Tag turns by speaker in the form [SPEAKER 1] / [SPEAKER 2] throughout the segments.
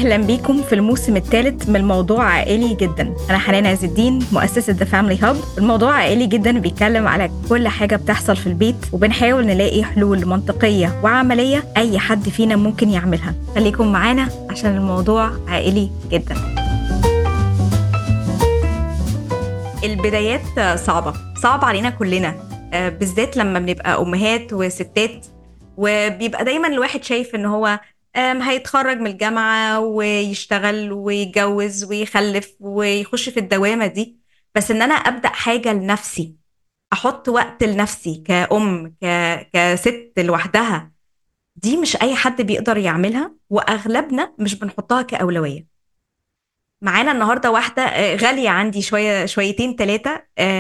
[SPEAKER 1] اهلا بيكم في الموسم الثالث من الموضوع عائلي جدا انا حنان عز الدين مؤسسه ذا فاميلي هاب الموضوع عائلي جدا بيتكلم على كل حاجه بتحصل في البيت وبنحاول نلاقي حلول منطقيه وعمليه اي حد فينا ممكن يعملها خليكم معانا عشان الموضوع عائلي جدا البدايات صعبه صعب علينا كلنا آه، بالذات لما بنبقى امهات وستات وبيبقى دايما الواحد شايف ان هو آم، هيتخرج من الجامعة ويشتغل ويتجوز ويخلف ويخش في الدوامة دي بس ان انا ابدأ حاجة لنفسي احط وقت لنفسي كأم ك... كست لوحدها دي مش اي حد بيقدر يعملها واغلبنا مش بنحطها كأولوية معانا النهارده واحدة آه، غالية عندي شوية شويتين ثلاثة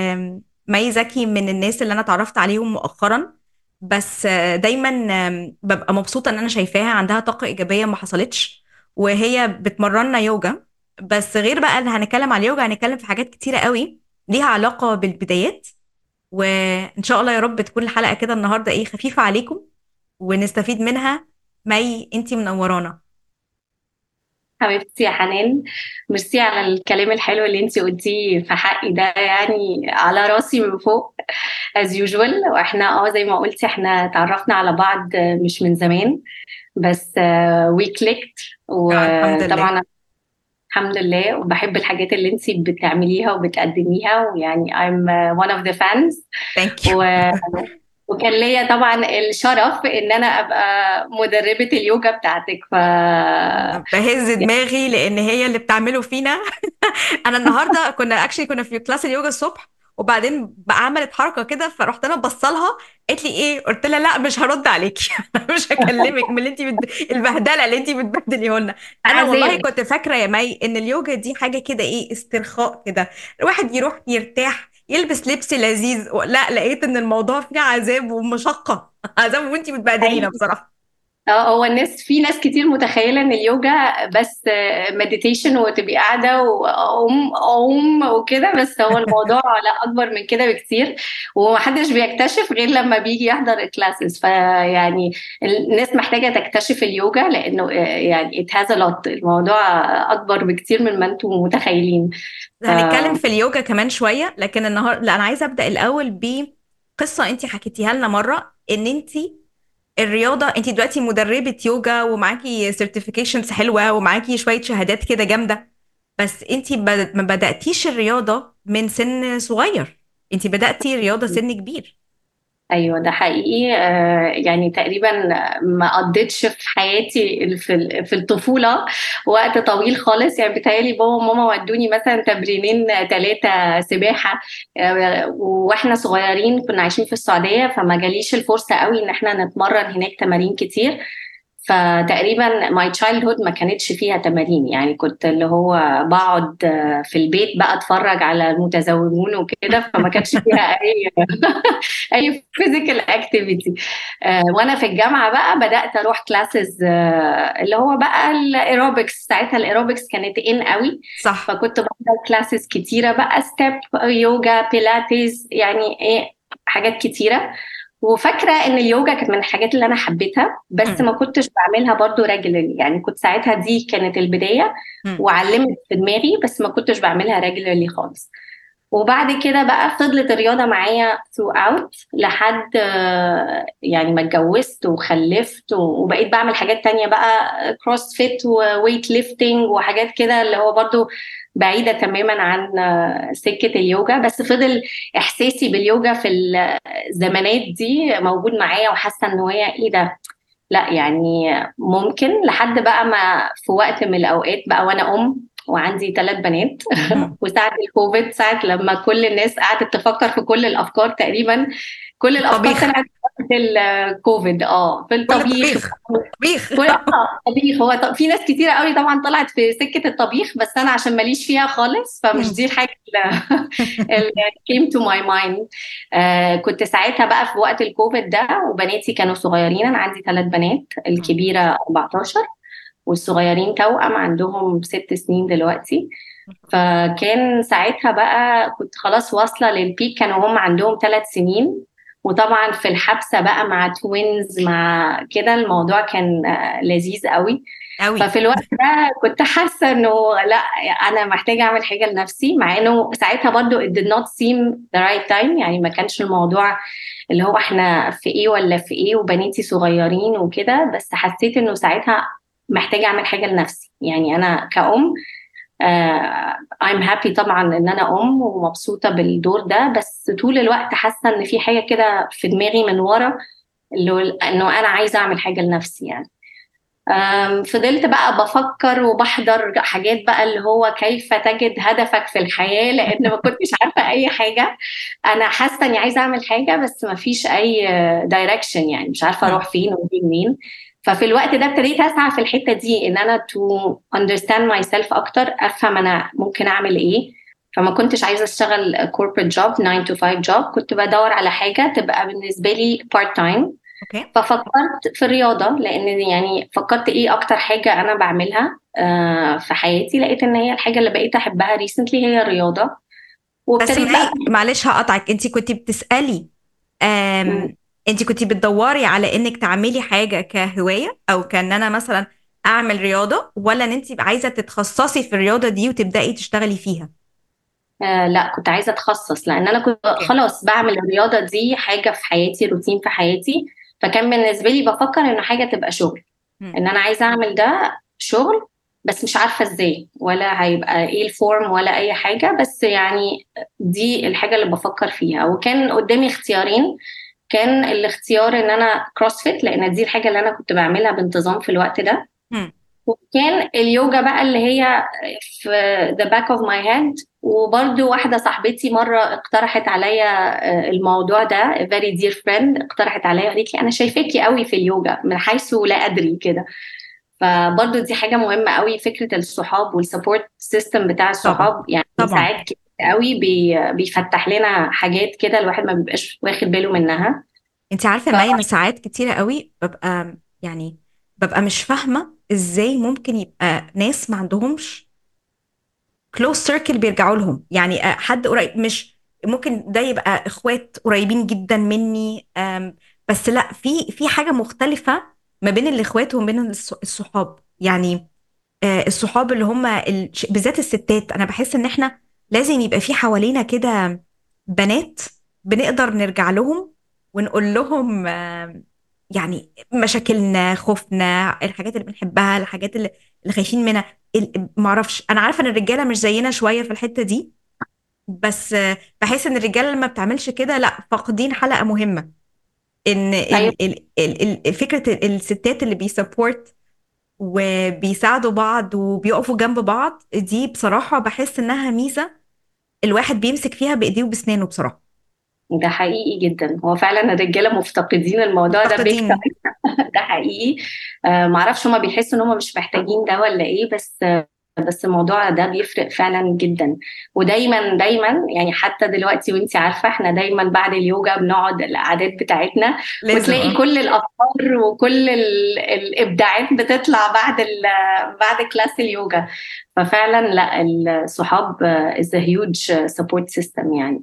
[SPEAKER 1] مي زكي من الناس اللي انا اتعرفت عليهم مؤخرا بس آه، دايما آم، ببقى مبسوطة ان انا شايفاها عندها طاقة ايجابية ما حصلتش وهي بتمرنا يوجا بس غير بقى ان هنتكلم على اليوجا هنتكلم في حاجات كتيرة قوي ليها علاقة بالبدايات وان شاء الله يا رب تكون الحلقة كده النهاردة ايه خفيفة عليكم ونستفيد منها مي انتي منورانا
[SPEAKER 2] حبيبتي يا حنان ميرسي على الكلام الحلو اللي انتي قلتيه في حقي ده يعني على راسي من فوق as usual واحنا اه زي ما قلتي احنا تعرفنا على بعض مش من زمان بس وي كليكت
[SPEAKER 1] آه، الحمد لله.
[SPEAKER 2] وطبعا الحمد لله وبحب الحاجات اللي انتي بتعمليها وبتقدميها ويعني I'm one of the fans
[SPEAKER 1] ثانك يو
[SPEAKER 2] و... وكان ليا طبعا الشرف ان انا ابقى مدربة اليوجا بتاعتك ف
[SPEAKER 1] بهز دماغي لان هي اللي بتعمله فينا انا النهارده كنا اكشلي كنا في كلاس اليوجا الصبح وبعدين بقى عملت حركه كده فرحت انا بصلها قالت لي ايه قلت لها لا مش هرد عليكي مش هكلمك من اللي انت بت... البهدله اللي انت بتبهدليه لنا انا
[SPEAKER 2] عذاب.
[SPEAKER 1] والله كنت فاكره يا مي ان اليوجا دي حاجه كده ايه استرخاء كده الواحد يروح يرتاح يلبس لبس لذيذ لا لقيت ان الموضوع فيه عذاب ومشقه عذاب وانت بتبهدلينا
[SPEAKER 2] أيوة.
[SPEAKER 1] بصراحه
[SPEAKER 2] اه هو الناس في ناس كتير متخيلة ان اليوجا بس مديتيشن وتبقي قاعدة وأم أم وكده بس هو الموضوع لا أكبر من كده بكتير ومحدش بيكتشف غير لما بيجي يحضر الكلاسز فيعني الناس محتاجة تكتشف اليوجا لأنه يعني it has a lot الموضوع أكبر بكتير من ما أنتم متخيلين
[SPEAKER 1] هنتكلم في اليوجا كمان شوية لكن النهار لا أنا عايزة أبدأ الأول بقصة أنت حكيتيها لنا مرة إن أنت الرياضة أنت دلوقتي مدربة يوجا ومعاكي سيرتيفيكيشنز حلوة ومعاكي شوية شهادات كده جامدة بس أنت ب- ما بدأتيش الرياضة من سن صغير أنت بدأتي رياضة سن كبير
[SPEAKER 2] ايوه ده حقيقي آه، يعني تقريبا ما قضيتش في حياتي في في الطفوله وقت طويل خالص يعني بيتهيألي بابا وماما ودوني مثلا تمرينين ثلاثه سباحه آه، واحنا صغيرين كنا عايشين في السعوديه فما جاليش الفرصه قوي ان احنا نتمرن هناك تمارين كتير فتقريبا ماي تشايلد هود ما كانتش فيها تمارين يعني كنت اللي هو بقعد في البيت بقى اتفرج على المتزوجون وكده فما كانش فيها اي اي فيزيكال اكتيفيتي وانا في الجامعه بقى بدات اروح كلاسز اللي هو بقى الايروبكس ساعتها الايروبكس كانت ان قوي
[SPEAKER 1] صح
[SPEAKER 2] فكنت بحضر كلاسز كتيره بقى ستيب يوجا بيلاتيز يعني ايه حاجات كتيره وفاكره ان اليوجا كانت من الحاجات اللي انا حبيتها بس
[SPEAKER 1] مم.
[SPEAKER 2] ما كنتش بعملها برضو ريجولاري يعني كنت ساعتها دي كانت البدايه
[SPEAKER 1] مم.
[SPEAKER 2] وعلمت في دماغي بس ما كنتش بعملها ريجولاري خالص وبعد كده بقى فضلت الرياضة معايا throughout لحد آه، يعني ما اتجوزت وخلفت وبقيت بعمل حاجات تانية بقى كروس فيت وويت ليفتنج وحاجات كده اللي هو برضو بعيدة تماما عن آه، سكة اليوجا بس فضل إحساسي باليوجا في الزمانات دي موجود معايا وحاسة إن هي إيه ده لا يعني ممكن لحد بقى ما في وقت من الأوقات بقى وأنا أم وعندي ثلاث بنات
[SPEAKER 1] مم.
[SPEAKER 2] وساعة الكوفيد ساعة لما كل الناس قعدت تفكر في كل الأفكار تقريبا كل الأفكار
[SPEAKER 1] طبيخ.
[SPEAKER 2] طلعت في الكوفيد اه في
[SPEAKER 1] كل
[SPEAKER 2] الطبيخ
[SPEAKER 1] طبيخ طبيخ
[SPEAKER 2] كل آه، طبيخ هو ط- في ناس كتيرة قوي طبعا طلعت في سكة الطبيخ بس أنا عشان ماليش فيها خالص فمش
[SPEAKER 1] مم.
[SPEAKER 2] دي الحاجة اللي اللي came to my mind آه كنت ساعتها بقى في وقت الكوفيد ده وبناتي كانوا صغيرين أنا عندي ثلاث بنات الكبيرة 14 والصغيرين توأم عندهم ست سنين دلوقتي فكان ساعتها بقى كنت خلاص واصلة للبيك كانوا هم عندهم ثلاث سنين وطبعا في الحبسة بقى مع توينز مع كده الموضوع كان آه، لذيذ قوي أوي. ففي الوقت ده كنت حاسه انه لا انا محتاجه اعمل حاجه لنفسي مع انه ساعتها برضو it did not seem the right time يعني ما كانش الموضوع اللي هو احنا في ايه ولا في ايه وبناتي صغيرين وكده بس حسيت انه ساعتها محتاجه اعمل حاجه لنفسي يعني انا كأم ايم uh, هابي طبعا ان انا ام ومبسوطه بالدور ده بس طول الوقت حاسه ان في حاجه كده في دماغي من ورا اللي انه انا عايزه اعمل حاجه لنفسي يعني فضلت بقى بفكر وبحضر حاجات بقى اللي هو كيف تجد هدفك في الحياة لأن ما كنتش عارفة أي حاجة أنا حاسة إني عايزة أعمل حاجة بس ما فيش أي دايركشن يعني مش عارفة أروح فين وأجي منين ففي الوقت ده ابتديت أسعى في الحتة دي إن أنا to understand myself أكتر أفهم أنا ممكن أعمل إيه فما كنتش عايزة أشتغل corporate job 9 to 5 job كنت بدور على حاجة تبقى بالنسبة لي part time
[SPEAKER 1] اوكي
[SPEAKER 2] ففكرت في الرياضة لأن يعني فكرت إيه أكتر حاجة أنا بعملها في حياتي لقيت إن هي الحاجة اللي بقيت أحبها ريسنتلي هي الرياضة
[SPEAKER 1] بس معلش هقطعك أنت كنت بتسألي أنت كنت بتدوري على إنك تعملي حاجة كهواية أو كان أنا مثلا أعمل رياضة ولا إن أنت عايزة تتخصصي في الرياضة دي وتبدأي تشتغلي فيها؟
[SPEAKER 2] آه لا كنت عايزه اتخصص لان انا كنت خلاص بعمل الرياضه دي حاجه في حياتي روتين في حياتي فكان بالنسبه لي بفكر انه حاجه تبقى شغل ان انا عايزه اعمل ده شغل بس مش عارفه ازاي ولا هيبقى ايه الفورم ولا اي حاجه بس يعني دي الحاجه اللي بفكر فيها وكان قدامي اختيارين كان الاختيار ان انا كروسفيت لان دي الحاجه اللي انا كنت بعملها بانتظام في الوقت ده وكان اليوجا بقى اللي هي في ذا باك اوف ماي هيد وبرده واحدة صاحبتي مرة اقترحت عليا الموضوع ده very dear friend اقترحت عليا قالت لي أنا شايفاكي قوي في اليوجا من حيث لا أدري كده فبرضه دي حاجة مهمة قوي فكرة الصحاب والسبورت سيستم بتاع الصحاب يعني طبعا. ساعات كتير قوي بي بيفتح لنا حاجات كده الواحد ما بيبقاش واخد باله منها
[SPEAKER 1] انت عارفة ف... مايا ساعات كتيرة قوي ببقى يعني ببقى مش فاهمة ازاي ممكن يبقى ناس ما عندهمش كلوز سيركل بيرجعوا لهم يعني حد قريب مش ممكن ده يبقى اخوات قريبين جدا مني بس لا في في حاجه مختلفه ما بين الاخوات وما بين الصحاب يعني الصحاب اللي هم بالذات الستات انا بحس ان احنا لازم يبقى في حوالينا كده بنات بنقدر نرجع لهم ونقول لهم يعني مشاكلنا خوفنا الحاجات اللي بنحبها الحاجات اللي, اللي خايفين منها ما اعرفش انا عارفه ان الرجاله مش زينا شويه في الحته دي بس بحس ان الرجاله لما بتعملش كده لا فاقدين حلقه مهمه ان أيوة. ال ال ال فكره الستات اللي بيسبورت وبيساعدوا بعض وبيقفوا جنب بعض دي بصراحه بحس انها ميزه الواحد بيمسك فيها بايديه وبسنانه بصراحه
[SPEAKER 2] ده حقيقي جدا هو فعلا الرجاله مفتقدين الموضوع مفتقدين. ده ده حقيقي آه معرفش هما بيحسوا ان هما مش محتاجين ده ولا ايه بس آه بس الموضوع ده بيفرق فعلا جدا ودايما دايما يعني حتى دلوقتي وانت عارفه احنا دايما بعد اليوجا بنقعد القعدات بتاعتنا وتلاقي كل الافكار وكل الابداعات بتطلع بعد بعد كلاس اليوجا ففعلا لا الصحاب از هيوج سبورت سيستم يعني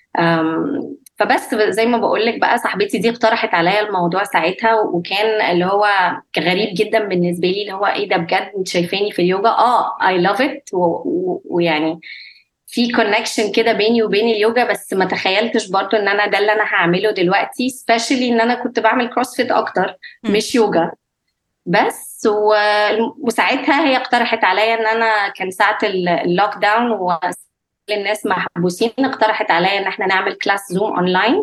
[SPEAKER 2] فبس زي ما بقول لك بقى صاحبتي دي اقترحت عليا الموضوع ساعتها وكان اللي هو غريب جدا بالنسبه لي اللي هو ايه ده بجد انت شايفاني في اليوجا اه اي لاف ات ويعني في كونكشن كده بيني وبين اليوجا بس ما تخيلتش برضو ان انا ده اللي انا هعمله دلوقتي سبيشالي ان انا كنت بعمل كروسفيت اكتر مش يوجا بس و... وساعتها هي اقترحت عليا ان انا كان ساعه اللوك داون و الناس محبوسين اقترحت عليا ان احنا نعمل كلاس زوم اونلاين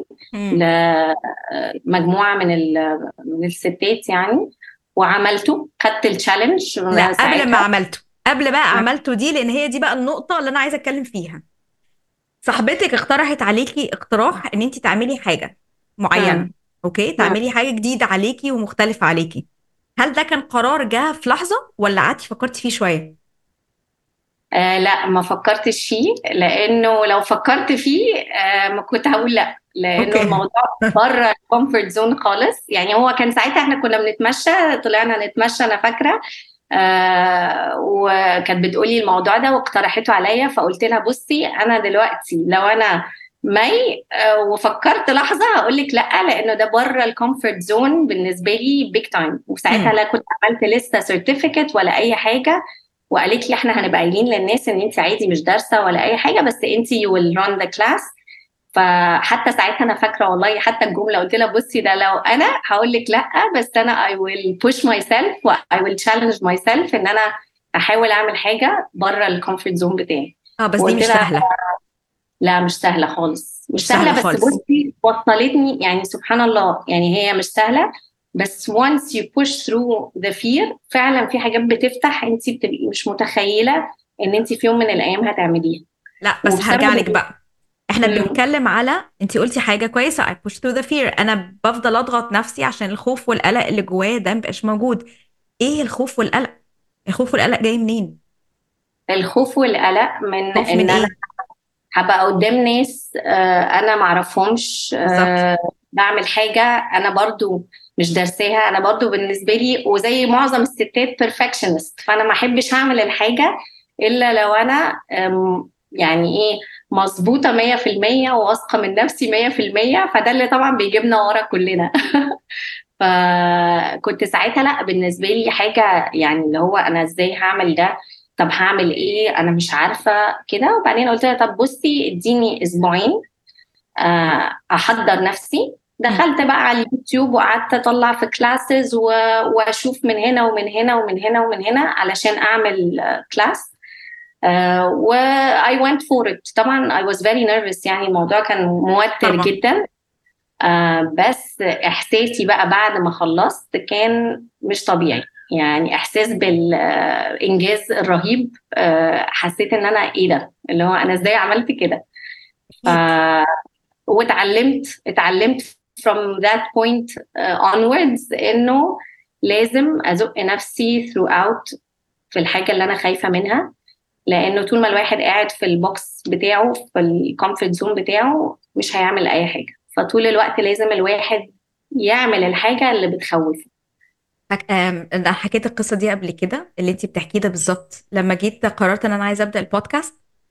[SPEAKER 2] لمجموعه من من الستات يعني وعملته خدت التشالنج
[SPEAKER 1] لا قبل ما عملته قبل بقى عملته دي لان هي دي بقى النقطه اللي انا عايزه اتكلم فيها صاحبتك اقترحت عليكي اقتراح ان انت تعملي حاجه معينه م. اوكي تعملي حاجه جديده عليكي ومختلفه عليكي هل ده كان قرار جه في لحظه ولا قعدتي فكرتي فيه شويه
[SPEAKER 2] آه لا ما فكرتش فيه لانه لو فكرت فيه آه ما كنت هقول لا لانه أوكي. الموضوع بره الكومفورت زون خالص يعني هو كان ساعتها احنا كنا بنتمشى طلعنا نتمشى انا فاكره آه وكانت بتقولي الموضوع ده واقترحته عليا فقلت لها بصي انا دلوقتي لو انا مي آه، وفكرت لحظه هقول لك لا لانه ده بره الكومفورت زون بالنسبه لي بيج تايم وساعتها
[SPEAKER 1] مم.
[SPEAKER 2] لا كنت عملت لسه سيرتيفيكت ولا اي حاجه وقالت لي احنا هنبقى قايلين للناس ان انت عادي مش دارسه ولا اي حاجه بس انت يو ويل ران ذا كلاس فحتى ساعتها انا فاكره والله حتى الجمله قلت لها بصي ده لو انا هقول لك لا بس انا I will push myself و I will challenge myself ان انا احاول اعمل حاجه بره الكومفورت زون بتاعي
[SPEAKER 1] اه بس دي
[SPEAKER 2] وقلت
[SPEAKER 1] مش
[SPEAKER 2] لها
[SPEAKER 1] سهله
[SPEAKER 2] لا مش سهله خالص مش,
[SPEAKER 1] مش سهلة
[SPEAKER 2] سهله,
[SPEAKER 1] خالص.
[SPEAKER 2] بس بصي وصلتني يعني سبحان الله يعني هي مش سهله بس once you push through the fear فعلا في حاجات بتفتح انت بتبقي مش متخيله ان انت في يوم من الايام هتعمليها
[SPEAKER 1] لا بس
[SPEAKER 2] وبسبب
[SPEAKER 1] هرجع لك
[SPEAKER 2] ال-
[SPEAKER 1] بقى احنا
[SPEAKER 2] مم.
[SPEAKER 1] بنتكلم على انت قلتي حاجه كويسه I push through the fear انا بفضل اضغط نفسي عشان الخوف والقلق اللي جوايا ده مبقاش موجود ايه الخوف والقلق الخوف والقلق جاي منين
[SPEAKER 2] الخوف والقلق من
[SPEAKER 1] خوف
[SPEAKER 2] ان
[SPEAKER 1] من
[SPEAKER 2] انا
[SPEAKER 1] ايه
[SPEAKER 2] هبقى قدام ناس آه، انا معرفهمش آه، بعمل حاجه انا برضو مش دارساها انا برضو بالنسبه لي وزي معظم الستات بيرفكشنست فانا ما احبش اعمل الحاجه الا لو انا آم، يعني ايه مظبوطه 100% وواثقه من نفسي 100% فده اللي طبعا بيجيبنا ورا كلنا فكنت ساعتها لا بالنسبه لي حاجه يعني اللي هو انا ازاي هعمل ده طب هعمل ايه انا مش عارفه كده وبعدين قلت لها طب بصي اديني اسبوعين آه، احضر نفسي دخلت بقى على اليوتيوب وقعدت اطلع في كلاسز واشوف من هنا ومن هنا ومن هنا ومن هنا علشان اعمل كلاس و I went for it طبعا I was very nervous يعني الموضوع كان موتر
[SPEAKER 1] طبعا.
[SPEAKER 2] جدا آه، بس احساسي بقى بعد ما خلصت كان مش طبيعي يعني احساس بالانجاز الرهيب آه، حسيت ان انا ايه ده اللي هو انا ازاي عملت كده ف... واتعلمت اتعلمت from that point uh, onwards انه لازم ازق نفسي throughout في الحاجه اللي انا خايفه منها لانه طول ما الواحد قاعد في البوكس بتاعه في الكومفورت زون بتاعه مش هيعمل اي حاجه فطول الوقت لازم الواحد يعمل الحاجه اللي بتخوفه
[SPEAKER 1] حك... آم، انا حكيت القصه دي قبل كده اللي انت بتحكيه ده بالظبط لما جيت قررت ان انا عايزه ابدا البودكاست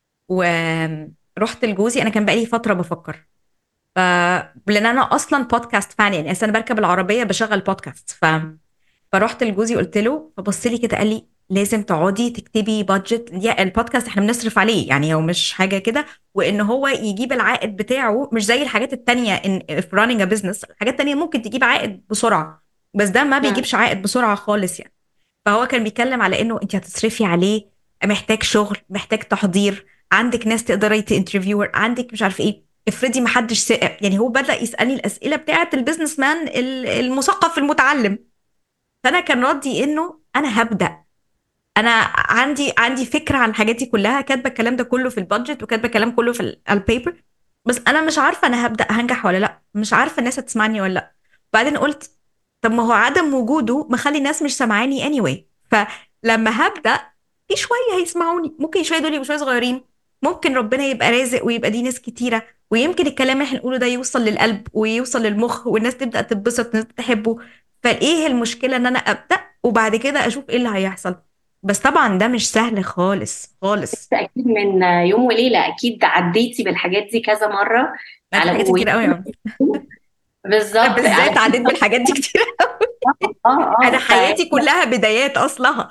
[SPEAKER 1] ورحت لجوزي انا كان بقالي فتره بفكر ف لان انا اصلا بودكاست فان يعني اصلا انا بركب العربيه بشغل بودكاست ف فرحت لجوزي قلت له فبص لي كده قال لي لازم تقعدي تكتبي بادجت يا البودكاست احنا بنصرف عليه يعني هو مش حاجه كده وان هو يجيب العائد بتاعه مش زي الحاجات التانية ان في رانينج بزنس الحاجات التانية ممكن تجيب عائد بسرعه بس ده ما بيجيبش عائد بسرعه خالص يعني فهو كان بيتكلم على انه انت هتصرفي عليه محتاج شغل محتاج تحضير عندك ناس تقدري تانترفيور عندك مش عارف ايه افرضي ما حدش سأل يعني هو بدأ يسألني الأسئلة بتاعة البيزنس مان ال- المثقف المتعلم فأنا كان ردي إنه أنا هبدأ أنا عندي عندي فكرة عن الحاجات دي كلها كاتبة الكلام ده كله في البادجت وكاتبة الكلام كله في ال- البيبر بس أنا مش عارفة أنا هبدأ هنجح ولا لأ مش عارفة الناس هتسمعني ولا لأ بعدين قلت طب ما هو عدم وجوده مخلي الناس مش سامعاني anyway فلما هبدأ في شوية هيسمعوني ممكن شوية دول يبقوا شوية صغيرين ممكن ربنا يبقى رازق ويبقى دي ناس كتيرة ويمكن الكلام اللي احنا نقوله ده يوصل للقلب ويوصل للمخ والناس تبدأ تتبسط والناس تحبه فايه المشكلة ان انا ابدأ وبعد كده اشوف ايه اللي هيحصل بس طبعا ده مش سهل خالص خالص
[SPEAKER 2] اكيد من يوم وليله اكيد عديتي بالحاجات دي كذا مره
[SPEAKER 1] انا
[SPEAKER 2] على
[SPEAKER 1] حاجات كتير قوي يا عم
[SPEAKER 2] بالظبط
[SPEAKER 1] بالذات عديت بالحاجات دي كتير
[SPEAKER 2] اه اه
[SPEAKER 1] انا حياتي كلها بدايات اصلها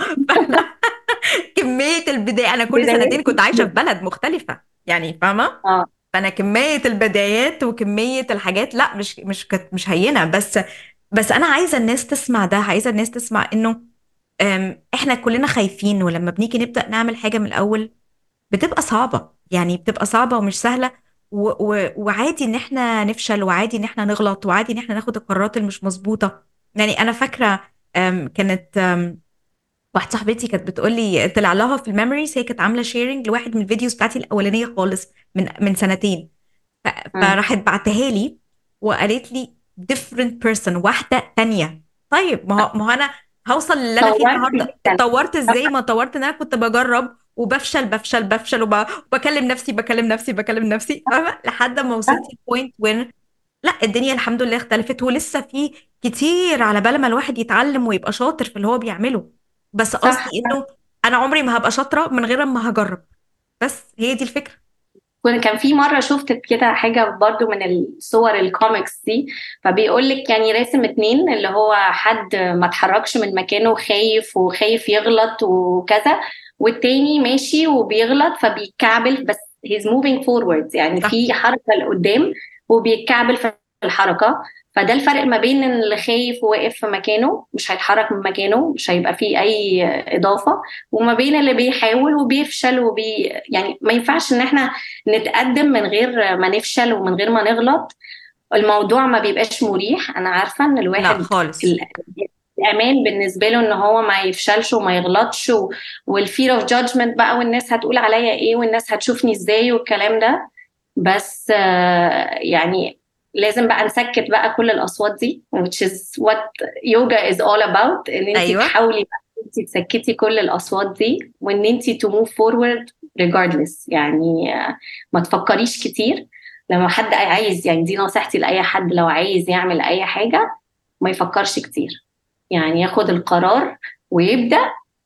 [SPEAKER 1] كميه البدايه انا كل
[SPEAKER 2] بدايات.
[SPEAKER 1] سنتين كنت عايشه في بلد مختلفه يعني فاهمه
[SPEAKER 2] اه
[SPEAKER 1] فانا كميه البدايات وكميه الحاجات لا مش مش كانت مش هينه بس بس انا عايزه الناس تسمع ده عايزه الناس تسمع انه أم، احنا كلنا خايفين ولما بنيجي نبدا نعمل حاجه من الاول بتبقى صعبه يعني بتبقى صعبه ومش سهله و و وعادي ان احنا نفشل وعادي ان احنا نغلط وعادي ان احنا ناخد القرارات اللي مش مظبوطه يعني انا فاكره أم، كانت أم، واحده صاحبتي كانت بتقول لي طلع لها في الميموريز هي كانت عامله شيرنج لواحد من الفيديوز بتاعتي الاولانيه خالص من من سنتين ف- فراحت بعتها لي وقالت لي different person واحده تانية طيب ما هو ما هو انا هوصل للي انا فيه
[SPEAKER 2] طورتي
[SPEAKER 1] النهارده
[SPEAKER 2] جداً.
[SPEAKER 1] اتطورت ازاي ما اتطورت ان انا كنت بجرب وبفشل بفشل بفشل وب- وبكلم نفسي بكلم نفسي بكلم نفسي فاهمه لحد ما وصلت البوينت وين لا الدنيا الحمد لله اختلفت ولسه في كتير على بال ما الواحد يتعلم ويبقى شاطر في اللي هو بيعمله بس قصدي انه انا عمري ما هبقى شاطره من غير ما هجرب بس هي دي الفكره
[SPEAKER 2] كان في مره شفت كده حاجه برضو من الصور الكوميكس دي فبيقول لك يعني راسم اتنين اللي هو حد ما اتحركش من مكانه خايف وخايف يغلط وكذا والتاني ماشي وبيغلط فبيكعبل بس he's moving forward يعني في حركه لقدام وبيتكعبل في الحركه فده الفرق ما بين اللي خايف وواقف في مكانه مش هيتحرك من مكانه مش هيبقى فيه اي اضافه وما بين اللي بيحاول وبيفشل وبي يعني ما ينفعش ان احنا نتقدم من غير ما نفشل ومن غير ما نغلط الموضوع ما بيبقاش مريح انا عارفه ان الواحد
[SPEAKER 1] لا خالص
[SPEAKER 2] الامان بالنسبه له ان هو ما يفشلش وما يغلطش و... والفير اوف جادجمنت بقى والناس هتقول عليا ايه والناس هتشوفني ازاي والكلام ده بس يعني لازم بقى نسكت بقى كل الاصوات دي which is what yoga is all about ان انت
[SPEAKER 1] أيوة.
[SPEAKER 2] تحاولي بقى انت تسكتي كل الاصوات دي وان انت to move forward regardless يعني ما تفكريش كتير لما حد عايز يعني دي نصيحتي لاي حد لو عايز يعمل اي حاجه ما يفكرش كتير يعني ياخد القرار ويبدا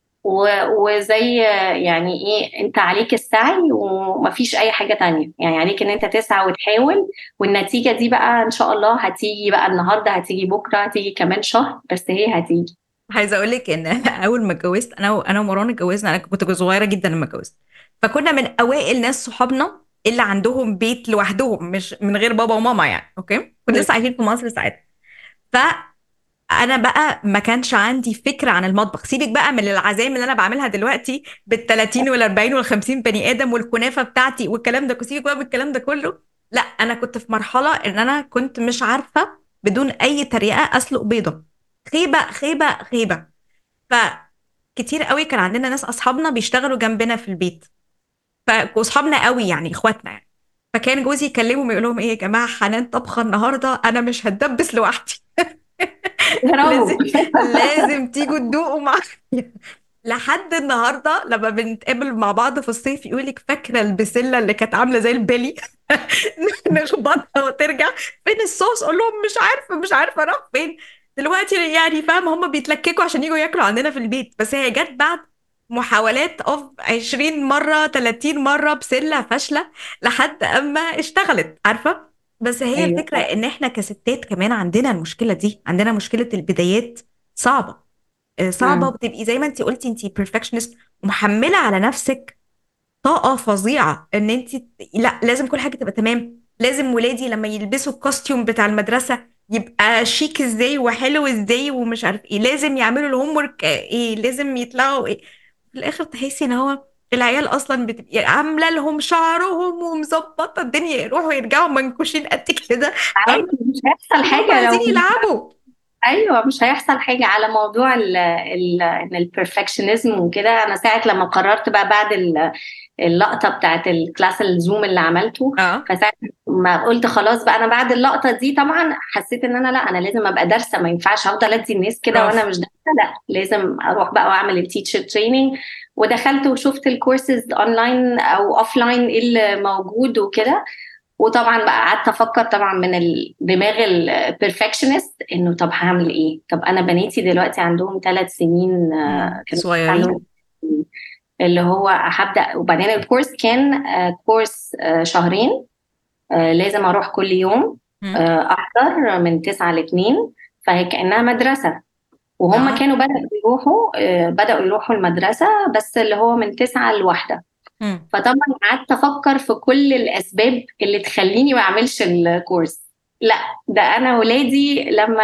[SPEAKER 2] وزي يعني ايه انت عليك السعي ومفيش اي حاجه تانية يعني عليك ان انت تسعى وتحاول والنتيجه دي بقى ان شاء الله هتيجي بقى النهارده هتيجي بكره هتيجي كمان شهر بس هي هتيجي
[SPEAKER 1] عايزه اقول لك ان اول ما اتجوزت انا انا ومروان اتجوزنا انا كنت صغيره جدا لما اتجوزت فكنا من اوائل ناس صحابنا اللي عندهم بيت لوحدهم مش من غير بابا وماما يعني اوكي كنا لسه عايشين في مصر ساعتها ف انا بقى ما كانش عندي فكره عن المطبخ سيبك بقى من العزايم اللي انا بعملها دلوقتي بال 30 وال 40 وال 50 بني ادم والكنافه بتاعتي والكلام ده سيبك بقى بالكلام ده كله لا انا كنت في مرحله ان انا كنت مش عارفه بدون اي طريقه اسلق بيضه خيبه خيبه خيبه فكتير قوي كان عندنا ناس اصحابنا بيشتغلوا جنبنا في البيت فاصحابنا قوي يعني اخواتنا يعني فكان جوزي يكلمهم يقول لهم ايه يا جماعه حنان طبخه النهارده انا مش هتدبس لوحدي لازم لازم تيجوا تدوقوا معايا لحد النهارده لما بنتقابل مع بعض في الصيف يقول لك فاكره البسله اللي كانت عامله زي البلي نخبطها وترجع فين الصوص اقول لهم مش عارفه مش عارفه راح فين دلوقتي يعني فاهم هم بيتلككوا عشان يجوا ياكلوا عندنا في البيت بس هي جت بعد محاولات اوف 20 مره 30 مره بسله فاشله لحد اما اشتغلت عارفه بس هي أيوة. الفكرة إن إحنا كستات كمان عندنا المشكلة دي عندنا مشكلة البدايات صعبة صعبة وبتبقي زي ما أنت قلتي أنت بيرفكشنست ومحملة على نفسك طاقة فظيعة إن أنت لا لازم كل حاجة تبقى تمام لازم ولادي لما يلبسوا الكوستيوم بتاع المدرسة يبقى شيك ازاي وحلو ازاي ومش عارف ايه لازم يعملوا الهوم ورك ايه لازم يطلعوا ايه في الاخر تحسي ان هو العيال اصلا بتبقى عامله لهم شعرهم ومظبطه الدنيا يروحوا يرجعوا منكوشين قد كده
[SPEAKER 2] عادي مش هيحصل حاجه
[SPEAKER 1] عايزين يلعبوا
[SPEAKER 2] ايوه مش هيحصل حاجه على موضوع ال ال ان البرفكشنزم وكده انا ساعه لما قررت بقى بعد اللقطه بتاعت الكلاس الزوم اللي عملته
[SPEAKER 1] اه
[SPEAKER 2] فساعه ما قلت خلاص بقى انا بعد اللقطه دي طبعا حسيت ان انا لا انا لازم ابقى دارسه ما ينفعش افضل ادي الناس كده وانا مش دارسه لا لازم اروح بقى واعمل التيتشر تريننج ودخلت وشفت الكورسز اونلاين او اوف لاين ايه اللي موجود وكده وطبعا بقى قعدت افكر طبعا من الدماغ البرفكشنست انه طب هعمل ايه؟ طب انا بناتي دلوقتي عندهم ثلاث سنين
[SPEAKER 1] صغيرين
[SPEAKER 2] اللي هو هبدا وبعدين الكورس كان كورس شهرين لازم اروح كل يوم احضر من 9 ل 2 فهي كانها مدرسه وهم آه. كانوا بدأوا يروحوا بدأوا يروحوا المدرسة بس اللي هو من تسعة لواحدة فطبعا قعدت أفكر في كل الأسباب اللي تخليني ما أعملش الكورس لا ده أنا ولادي لما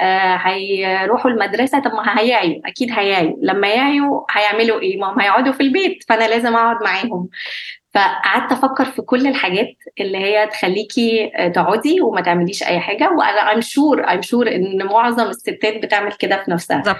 [SPEAKER 2] هيروحوا المدرسة طب ما هيعيوا أكيد هيعيوا لما يعيوا هيعملوا إيه؟ ما هم هيقعدوا في البيت فأنا لازم أقعد معاهم فقعدت افكر في كل الحاجات اللي هي تخليكي تقعدي وما تعمليش اي حاجه وانا ام شور ام شور ان معظم الستات بتعمل كده في نفسها
[SPEAKER 1] بالظبط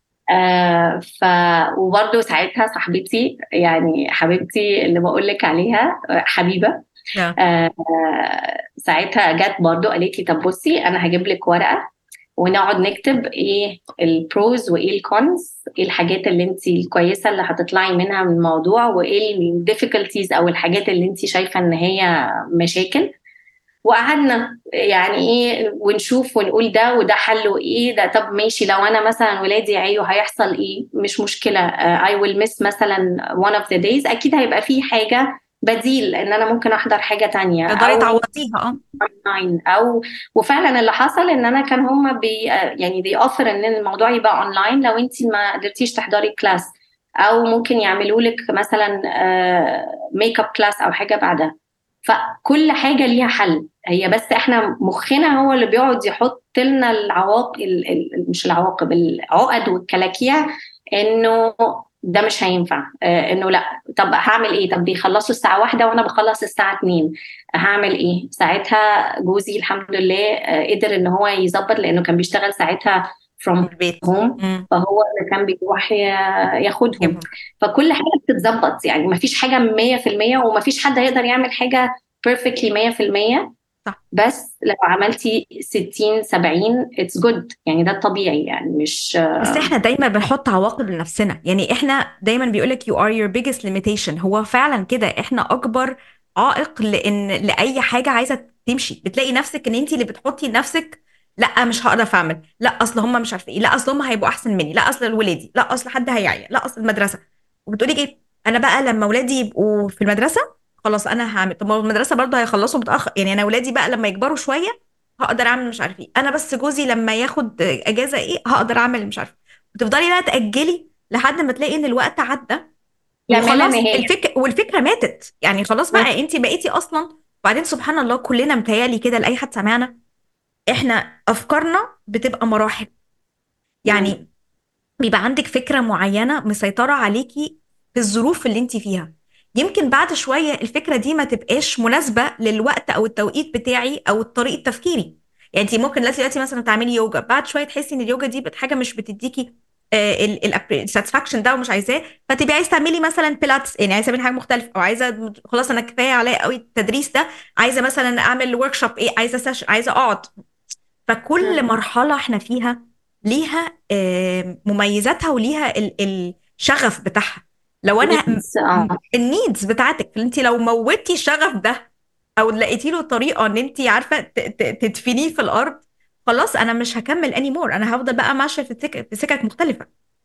[SPEAKER 2] آه ف وبرده ساعتها صاحبتي يعني حبيبتي اللي بقول لك عليها حبيبه آه ساعتها جت برضو قالت لي طب بصي انا هجيب لك ورقه ونقعد نكتب ايه البروز وايه الكونز ايه الحاجات اللي انت الكويسه اللي هتطلعي منها من الموضوع وايه الديفيكولتيز او الحاجات اللي انت شايفه ان هي مشاكل وقعدنا يعني ايه ونشوف ونقول ده وده حله ايه ده طب ماشي لو انا مثلا ولادي عيوا هيحصل ايه مش مشكله اي ويل مس مثلا one of the days اكيد هيبقى في حاجه بديل ان انا ممكن احضر حاجه تانية
[SPEAKER 1] تقدري
[SPEAKER 2] او
[SPEAKER 1] تعوضيها اه
[SPEAKER 2] اونلاين او وفعلا اللي حصل ان انا كان هم بي يعني دي اوفر ان الموضوع يبقى اونلاين لو انت ما قدرتيش تحضري كلاس او ممكن يعملوا لك مثلا ميك اب كلاس او حاجه بعدها فكل حاجه ليها حل هي بس احنا مخنا هو اللي بيقعد يحط لنا العواقب مش العواقب العقد والكلاكيع انه ده مش هينفع آه انه لا طب هعمل ايه طب بيخلصوا الساعه واحدة وانا بخلص الساعه 2 هعمل ايه ساعتها جوزي الحمد لله آه قدر ان هو يظبط لانه كان بيشتغل ساعتها from
[SPEAKER 1] البيت
[SPEAKER 2] home
[SPEAKER 1] مم.
[SPEAKER 2] فهو اللي كان بيروح ي- ياخدهم
[SPEAKER 1] جميل.
[SPEAKER 2] فكل حاجه بتتظبط يعني ما فيش حاجه 100% وما فيش حد هيقدر يعمل حاجه perfectly 100%
[SPEAKER 1] صح.
[SPEAKER 2] بس لو عملتي 60 70 اتس جود يعني ده الطبيعي يعني مش
[SPEAKER 1] بس احنا دايما بنحط عواقب لنفسنا يعني احنا دايما بيقولك you are your biggest limitation هو فعلا كده احنا اكبر عائق لان لاي حاجه عايزه تمشي بتلاقي نفسك ان انت اللي بتحطي لنفسك لا مش هقدر اعمل لا اصل هم مش عارفه ايه لا اصل هم هيبقوا احسن مني لا اصل ولادي لا اصل حد هيعيا لا اصل المدرسه وبتقولي ايه انا بقى لما ولادي يبقوا في المدرسه خلاص انا هعمل طب ما هو المدرسه برضه هيخلصوا متاخر يعني انا ولادي بقى لما يكبروا شويه هقدر اعمل مش عارف ايه انا بس جوزي لما ياخد اجازه ايه هقدر اعمل مش عارف وتفضلي بقى تاجلي لحد ما تلاقي ان الوقت عدى
[SPEAKER 2] لا ما لا
[SPEAKER 1] وخلاص
[SPEAKER 2] نهاية.
[SPEAKER 1] الفكره والفكره ماتت يعني خلاص بقى انت بقيتي اصلا وبعدين سبحان الله كلنا متهيالي كده لاي حد سمعنا احنا افكارنا بتبقى مراحل يعني بيبقى عندك فكره معينه مسيطره عليكي في الظروف اللي انت فيها يمكن بعد شويه الفكره دي ما تبقاش مناسبه للوقت او التوقيت بتاعي او طريقه تفكيري يعني انت ممكن دلوقتي دلوقتي مثلا تعملي يوجا بعد شويه تحسي ان اليوجا دي بت- حاجه مش بتديكي الساتسفاكشن ده ومش عايزاه فتبقي عايزه تعملي مثلا بيلاتس يعني عايزه تعملي حاجه مختلفه او عايزه خلاص انا كفايه عليا قوي التدريس ده عايزه مثلا اعمل ورك شوب ايه عايزه سيشن عايزه اقعد فكل
[SPEAKER 2] مم.
[SPEAKER 1] مرحله احنا فيها ليها آه، مميزاتها وليها ال- الشغف بتاعها لو انا
[SPEAKER 2] Needs، اه
[SPEAKER 1] النيدز بتاعتك انت لو موتي الشغف ده او لقيتي له طريقه ان انت عارفه ت- ت- تدفنيه في الارض خلاص انا مش هكمل اني مور انا هفضل بقى ماشيه في سكك في سكك مختلفه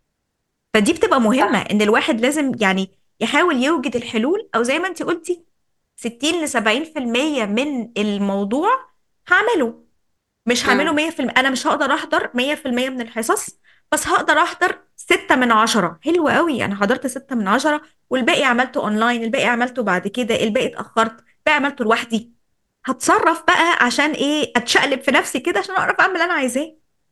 [SPEAKER 1] فدي بتبقى مهمه ان الواحد لازم يعني يحاول يوجد الحلول او زي ما انت قلتي 60 ل 70% من الموضوع هعمله مش هعمله 100% انا مش هقدر احضر 100% من الحصص بس هقدر احضر 6 من 10 حلو قوي انا حضرت 6 من 10 والباقي عملته اونلاين الباقي عملته بعد كده الباقي اتاخرت الباقي عملته لوحدي هتصرف بقى عشان ايه اتشقلب في نفسي كده عشان اعرف اعمل اللي انا عايزاه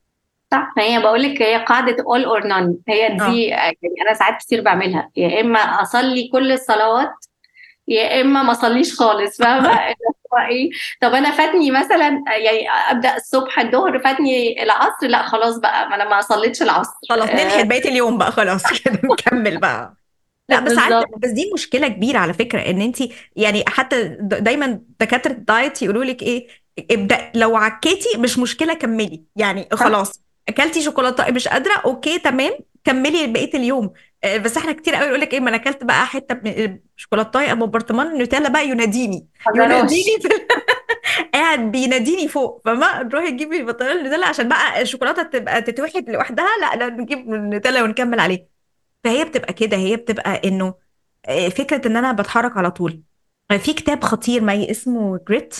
[SPEAKER 2] صح ما هي بقول لك هي قاعده all or none هي
[SPEAKER 1] اه
[SPEAKER 2] دي يعني انا ساعات كتير بعملها يا اما اصلي كل الصلوات يا اما ما اصليش خالص فاهمه اللي هو ايه طب انا فاتني مثلا يعني ابدا الصبح الظهر فاتني العصر لا خلاص بقى ما انا ما صليتش العصر
[SPEAKER 1] خلاص
[SPEAKER 2] آه،
[SPEAKER 1] نلحق بقيه اليوم بقى خلاص كده نكمل بقى لا بس
[SPEAKER 2] بالظبط
[SPEAKER 1] عارفه بس دي مشكله كبيره على فكره ان انت يعني حتى د- دايما دكاتره الدايت يقولوا لك ايه ابدا لو عكيتي مش مشكله كملي يعني
[SPEAKER 2] صح
[SPEAKER 1] خلاص اكلتي شوكولاته مش قادره اوكي تمام كملي بقيه اليوم آه، بس احنا كتير قوي يقول لك ايه ما انا اكلت بقى حته من شوكولاته ابو برطمان النوتيلا بقى يناديني
[SPEAKER 2] حضروش
[SPEAKER 1] يناديني في قاعد بيناديني فوق فما نروح نجيب بطاريه النوتيلا عشان بقى الشوكولاته تبقى تتوحد لوحدها لا لا نجيب النوتيلا ونكمل عليه فهي بتبقى كده هي بتبقى انه آه، فكره ان انا بتحرك على طول آه، في كتاب خطير ما اسمه جريت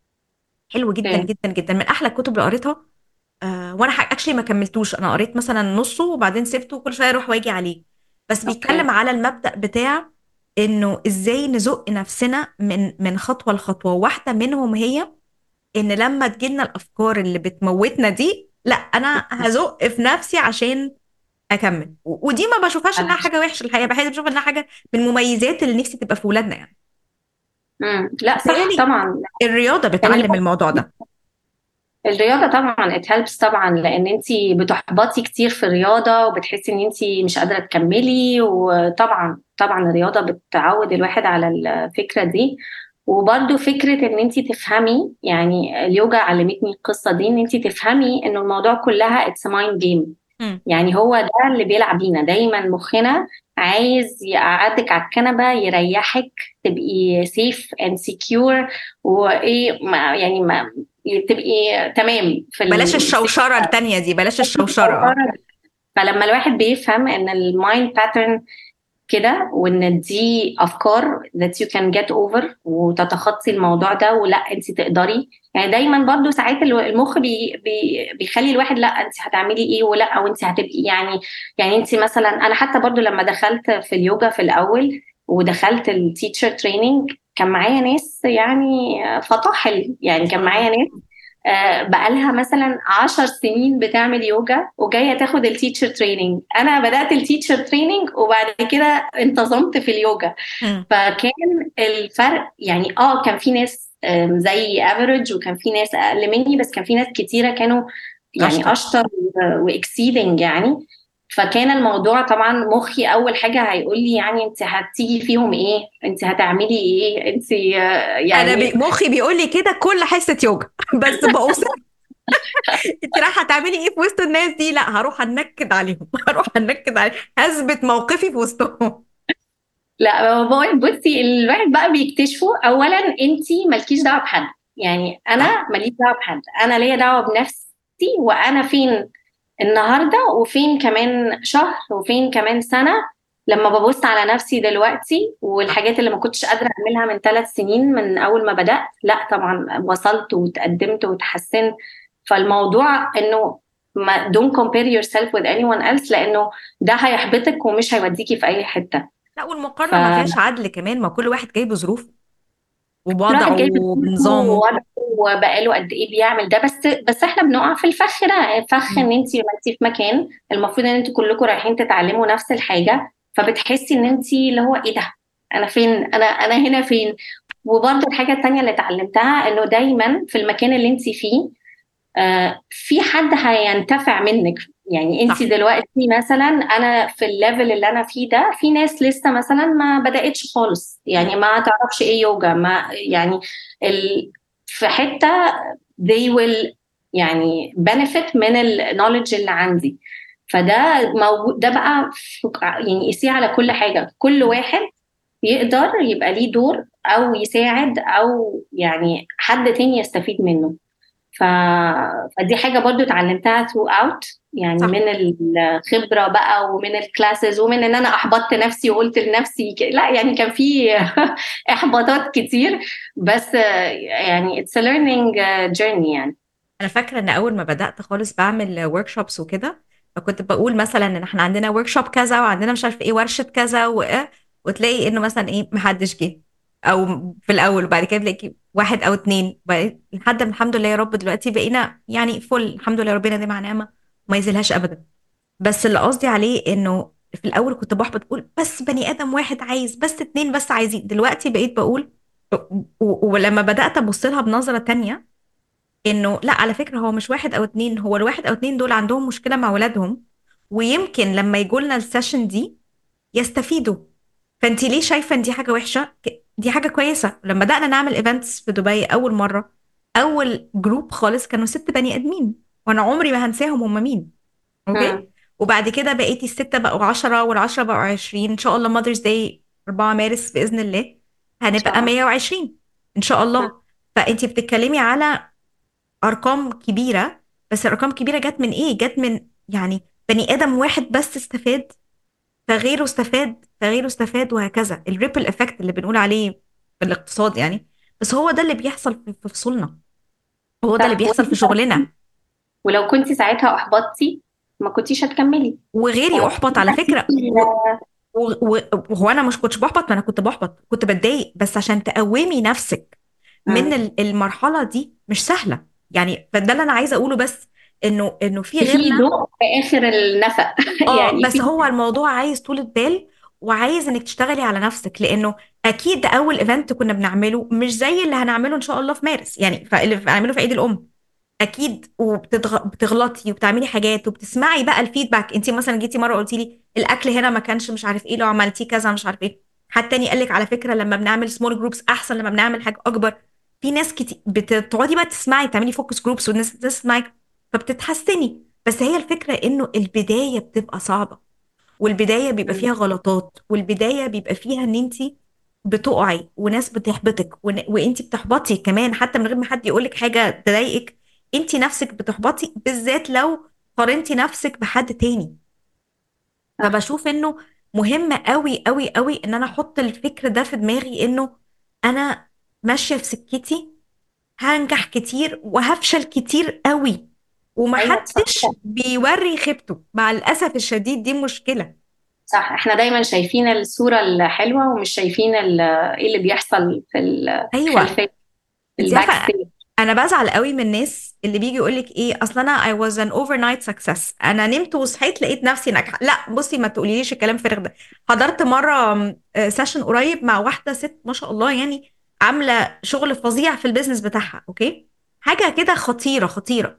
[SPEAKER 1] حلو جدا
[SPEAKER 2] اوكي
[SPEAKER 1] جدا جدا من احلى الكتب اللي قريتها آه وانا اكشلي ما كملتوش انا قريت مثلا نصه وبعدين سبته وكل شويه اروح واجي عليه بس بيتكلم
[SPEAKER 2] اوكي
[SPEAKER 1] على المبدأ بتاع انه ازاي نزق نفسنا من من خطوه لخطوه واحده منهم هي ان لما تجيلنا الافكار اللي بتموتنا دي لا انا هزق في نفسي عشان اكمل و- ودي ما بشوفهاش انها حاجه وحشه الحقيقه بحس بشوف انها حاجه من المميزات اللي نفسي تبقى في ولادنا يعني
[SPEAKER 2] مم. لا صح
[SPEAKER 1] بتهيألي
[SPEAKER 2] طبعا
[SPEAKER 1] الرياضه
[SPEAKER 2] يعني
[SPEAKER 1] بتعلم الموضوع ده
[SPEAKER 2] الرياضة طبعا it helps طبعا لأن انت بتحبطي كتير في الرياضة وبتحسي ان انت مش قادرة تكملي وطبعا طبعا الرياضة بتعود الواحد على الفكرة دي وبرده فكرة ان انت تفهمي يعني اليوجا علمتني القصة دي ان انت تفهمي انه الموضوع كلها it's mind game
[SPEAKER 1] مم.
[SPEAKER 2] يعني هو ده اللي بيلعب بينا دايما مخنا عايز يقعدك على الكنبة يريحك تبقي safe and secure وايه ما يعني ما تبقي تمام في ال-
[SPEAKER 1] بلاش الشوشره التانيه دي بلاش الشوشره
[SPEAKER 2] فلما الواحد بيفهم ان المايند باترن كده وان دي افكار that you can get over وتتخطي الموضوع ده ولا انت تقدري يعني دايما برضو ساعات المخ بي بي بيخلي الواحد لا انت هتعملي ايه ولا او انت هتبقي يعني يعني انت مثلا انا حتى برضو لما دخلت في اليوجا في الاول ودخلت التيتشر تريننج كان معايا ناس يعني فطاحل يعني كان معايا ناس آه، بقالها مثلا عشر سنين بتعمل يوجا وجايه تاخد التيتشر تريننج انا بدات التيتشر تريننج وبعد كده انتظمت في اليوجا فكان الفرق يعني اه كان في ناس زي افريج وكان في ناس اقل مني بس كان في ناس كتيره كانوا يعني اشطر واكسيدنج يعني فكان الموضوع طبعا مخي اول حاجه هيقول لي يعني انت هتيجي فيهم ايه انت هتعملي ايه انت يعني
[SPEAKER 1] انا بي مخي بيقول لي كده كل حصه يوجا بس بوصل انت رايحه تعملي ايه في وسط الناس دي لا هروح انكد عليهم هروح انكد عليهم هثبت موقفي في وسطهم
[SPEAKER 2] لا بقول بصي الواحد بقى بيكتشفه اولا انت مالكيش دعوه بحد يعني انا ماليش دعوه بحد انا ليا دعوه بنفسي وانا فين النهارده وفين كمان شهر وفين كمان سنه لما ببص على نفسي دلوقتي والحاجات اللي ما كنتش قادره اعملها من ثلاث سنين من اول ما بدات لا طبعا وصلت وتقدمت وتحسنت فالموضوع انه ما don't compare yourself with anyone else لانه ده هيحبطك ومش هيوديكي في اي حته
[SPEAKER 1] لا والمقارنه ف... ما فيهاش عدل كمان ما كل واحد جاي بظروفه ووضعه ونظامه
[SPEAKER 2] وبقاله قد ايه بيعمل ده بس بس احنا بنقع في الفخ ده فخ ان انت لما انت في مكان المفروض ان انتوا كلكم رايحين تتعلموا نفس الحاجه فبتحسي ان انت اللي هو ايه ده انا فين انا انا هنا فين وبرضه الحاجه الثانيه اللي اتعلمتها انه دايما في المكان اللي انت فيه آه في حد هينتفع منك يعني انت دلوقتي مثلا انا في الليفل اللي انا فيه ده في ناس لسه مثلا ما بداتش خالص يعني ما تعرفش ايه يوجا ما يعني ال... في حته they will يعني benefit من النولج اللي عندي فده موجود ده بقى يعني قيسيه على كل حاجه كل واحد يقدر يبقى ليه دور او يساعد او يعني حد تاني يستفيد منه ف... فدي حاجه برضو اتعلمتها ثرو اوت يعني صح. من الخبره بقى ومن الكلاسز ومن ان انا احبطت نفسي وقلت لنفسي ك... لا يعني كان في احباطات كتير بس يعني اتس ليرنينج جيرني يعني
[SPEAKER 1] انا فاكره ان اول ما بدات خالص بعمل ورك شوبس وكده فكنت بقول مثلا ان احنا عندنا ورك شوب كذا وعندنا مش عارف ايه ورشه كذا و... وتلاقي انه مثلا ايه محدش جه او في الاول وبعد كده تلاقي واحد او اتنين لحد ما الحمد لله يا رب دلوقتي بقينا يعني فل الحمد لله ربنا دي مع نعمه وما يزيلهاش ابدا بس اللي قصدي عليه انه في الاول كنت بحبط بقول بس بني ادم واحد عايز بس اتنين بس عايزين دلوقتي بقيت بقول ولما بدات ابص لها بنظره تانية انه لا على فكره هو مش واحد او اتنين هو الواحد او اتنين دول عندهم مشكله مع ولادهم ويمكن لما يجوا لنا السيشن دي يستفيدوا فانت ليه شايفه ان دي حاجه وحشه دي حاجه كويسه لما بدانا نعمل ايفنتس في دبي اول مره اول جروب خالص كانوا ست بني ادمين وانا عمري ما هنساهم هم مين اوكي وبعد كده بقيتي الستة بقوا 10 والعشرة بقوا 20 ان شاء الله ماذرز داي 4 مارس باذن الله هنبقى 120 ان شاء الله فانت بتتكلمي على ارقام كبيره بس الارقام كبيره جت من ايه جت من يعني بني ادم واحد بس استفاد فغيره استفاد فغيره استفاد وهكذا الريبل افكت اللي بنقول عليه في الاقتصاد يعني بس هو ده اللي بيحصل في فصولنا هو ده اللي بيحصل في شغلنا
[SPEAKER 2] ولو كنت ساعتها احبطتي ما كنتيش هتكملي
[SPEAKER 1] وغيري احبط على فكره وهو انا مش كنتش بحبط ما انا كنت بحبط كنت بتضايق بس عشان تقومي نفسك من المرحله دي مش سهله يعني فده اللي انا عايزه اقوله بس انه انه في
[SPEAKER 2] غيرنا في اخر النفق
[SPEAKER 1] يعني بس هو الموضوع عايز طولة بال وعايز انك تشتغلي على نفسك لانه اكيد ده اول ايفنت كنا بنعمله مش زي اللي هنعمله ان شاء الله في مارس يعني اللي هنعمله في عيد الام اكيد وبتغلطي وبتعملي حاجات وبتسمعي بقى الفيدباك انت مثلا جيتي مره قلتي لي الاكل هنا ما كانش مش عارف ايه لو عملتيه كذا مش عارف ايه حد تاني قال لك على فكره لما بنعمل سمول جروبس احسن لما بنعمل حاجه اكبر في ناس كتير بتقعدي بقى تسمعي تعملي فوكس جروبس والناس تسمعك فبتتحسني بس هي الفكره انه البدايه بتبقى صعبه والبدايه بيبقى فيها غلطات والبدايه بيبقى فيها ان انت بتقعي وناس بتحبطك وانت بتحبطي كمان حتى من غير ما حد يقول لك حاجه تضايقك انت نفسك بتحبطي بالذات لو قارنتي نفسك بحد تاني فبشوف انه مهم قوي قوي قوي ان انا احط الفكر ده في دماغي انه انا ماشيه في سكتي هنجح كتير وهفشل كتير قوي
[SPEAKER 2] ايوه
[SPEAKER 1] ومحدش
[SPEAKER 2] صح
[SPEAKER 1] بيوري خيبته مع الاسف الشديد دي مشكله
[SPEAKER 2] صح احنا دايما شايفين الصورة الحلوة ومش شايفين ال- ايه اللي بيحصل في
[SPEAKER 1] ايوه
[SPEAKER 2] الخلفية في
[SPEAKER 1] انت
[SPEAKER 2] الباك
[SPEAKER 1] عارفه
[SPEAKER 2] ستيج
[SPEAKER 1] انا بزعل قوي من الناس اللي بيجي يقول لك ايه اصل انا I was an overnight success انا نمت وصحيت لقيت نفسي ناجحه لا بصي ما تقوليليش الكلام الفارغ ده حضرت مره سيشن قريب مع واحده ست ما شاء الله يعني عامله شغل فظيع في البيزنس بتاعها اوكي حاجه كده خطيره خطيره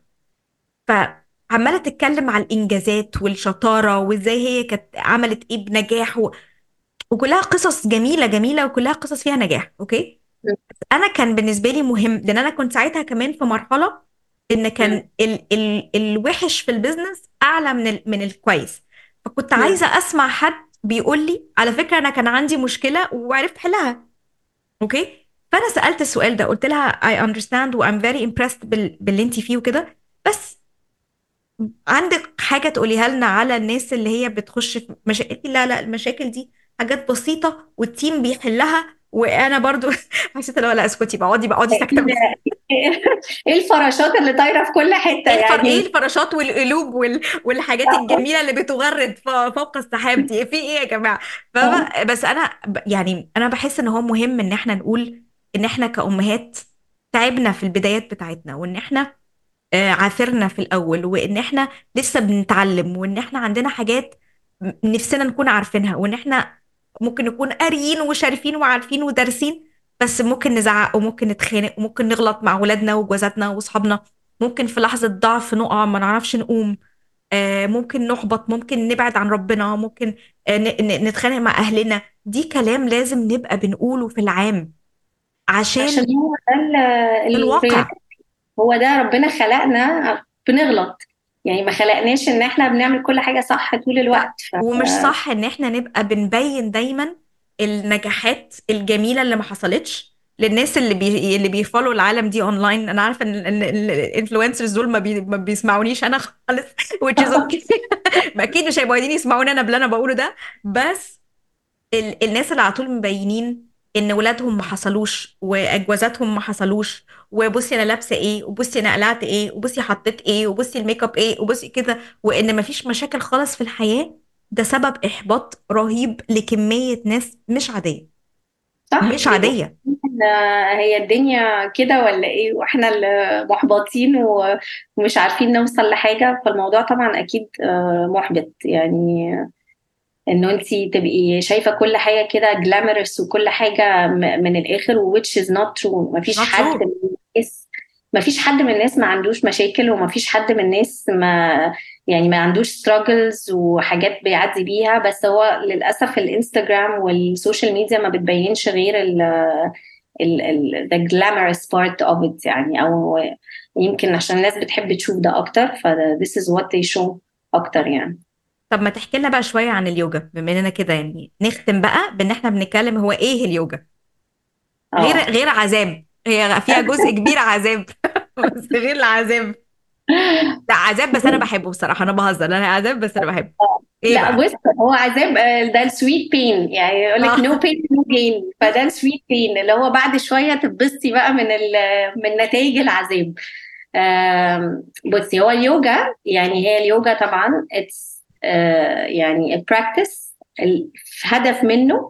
[SPEAKER 1] فعماله تتكلم على الانجازات والشطاره وازاي هي كانت عملت ايه بنجاح و... وكلها قصص جميله جميله وكلها قصص فيها نجاح اوكي انا كان بالنسبه لي مهم لان انا كنت ساعتها كمان في مرحله ان كان ال ال الوحش في البيزنس اعلى من ال من الكويس فكنت عايزه اسمع حد بيقول لي على فكره انا كان عندي مشكله وعرفت حلها اوكي فانا سالت السؤال ده قلت لها I understand و I'm very impressed بال باللي انت فيه وكده بس عندك حاجه تقوليها لنا على الناس اللي هي بتخش في مشاكل لا لا المشاكل دي حاجات بسيطه والتيم بيحلها وانا برضو حسيت اللي هو لا اسكتي بقعدي بقعدي ساكته
[SPEAKER 2] اكيد ايه الفراشات اللي طايرة في كل حتة
[SPEAKER 1] ايه الفر... ايه
[SPEAKER 2] يعني
[SPEAKER 1] الفراشات والقلوب وال... والحاجات الجميله اللي بتغرد ف- فوق السحاب دي في ايه يا جماعه فب... بس انا ب... يعني انا بحس ان هو مهم ان احنا نقول ان احنا كأمهات تعبنا في البدايات بتاعتنا وان احنا آه، عافرنا في الاول وان احنا لسه بنتعلم وان احنا عندنا حاجات م- نفسنا نكون عارفينها وان احنا ممكن نكون قاريين وشارفين وعارفين ودارسين بس ممكن نزعق وممكن نتخانق وممكن نغلط مع ولادنا وجوازاتنا واصحابنا ممكن في لحظة ضعف نقع ما نعرفش نقوم آه، ممكن نحبط ممكن نبعد عن ربنا ممكن آه، ن- ن- نتخانق مع أهلنا دي كلام لازم نبقى بنقوله في العام
[SPEAKER 2] عشان
[SPEAKER 1] عشان
[SPEAKER 2] هو ده ال-
[SPEAKER 1] الواقع
[SPEAKER 2] الريال هو ده ربنا خلقنا بنغلط يعني ما خلقناش ان احنا بنعمل كل حاجة صح طول
[SPEAKER 1] لا
[SPEAKER 2] الوقت ف...
[SPEAKER 1] ومش صح ان احنا نبقى بنبين دايما النجاحات الجميله اللي ما حصلتش للناس اللي بي... اللي بيفولوا العالم دي اونلاين انا عارفه ان الانفلونسرز دول ما, بي... ما بيسمعونيش انا خالص which is okay ما اكيد مش هيبقوا قاعدين يسمعوني انا باللي انا بقوله ده بس ال... الناس اللي على طول مبينين ان ولادهم ما حصلوش واجوازاتهم ما حصلوش وبصي انا لابسه ايه وبصي انا قلعت ايه وبصي حطيت ايه وبصي الميك اب ايه وبصي كده وان مفيش مشاكل خالص في الحياه ده سبب احباط رهيب لكميه ناس مش عاديه
[SPEAKER 2] صح
[SPEAKER 1] مش
[SPEAKER 2] بيبقوا
[SPEAKER 1] عاديه
[SPEAKER 2] إحنا- هي الدنيا كده ولا ايه واحنا اللي محبطين و- ومش عارفين نوصل لحاجة فالموضوع طبعا اكيد آه، محبط يعني انه انت تبقي شايفة كل حاجة كده جلامرس وكل حاجة م- من الاخر و which is not true مفيش
[SPEAKER 1] not
[SPEAKER 2] حد
[SPEAKER 1] true
[SPEAKER 2] من الناس مفيش حد من الناس ما عندوش مشاكل ومفيش حد من الناس ما يعني ما عندوش struggles وحاجات بيعدي بيها بس هو للأسف الانستجرام والسوشيال ميديا ما بتبينش غير ال ال ال the glamorous part of it يعني أو يمكن عشان الناس بتحب تشوف ده أكتر ف this is what they show أكتر يعني
[SPEAKER 1] طب ما تحكي لنا بقى شويه عن اليوجا بما اننا كده يعني نختم بقى بان احنا بنتكلم هو ايه اليوجا غير
[SPEAKER 2] اه
[SPEAKER 1] غير عذاب هي فيها جزء كبير عذاب بس غير العذاب لا عذاب بس انا بحبه بصراحه انا بهزر انا عذاب بس انا بحبه ايه
[SPEAKER 2] لا
[SPEAKER 1] بقى
[SPEAKER 2] بص هو عذاب آه، ده السويت بين يعني يقول لك
[SPEAKER 1] اه
[SPEAKER 2] نو بين نو جين فده السويت بين اللي هو بعد شويه تتبسطي بقى من ال من نتائج العذاب آم، بصي هو اليوجا يعني هي اليوجا طبعا اتس يعني براكتس الهدف منه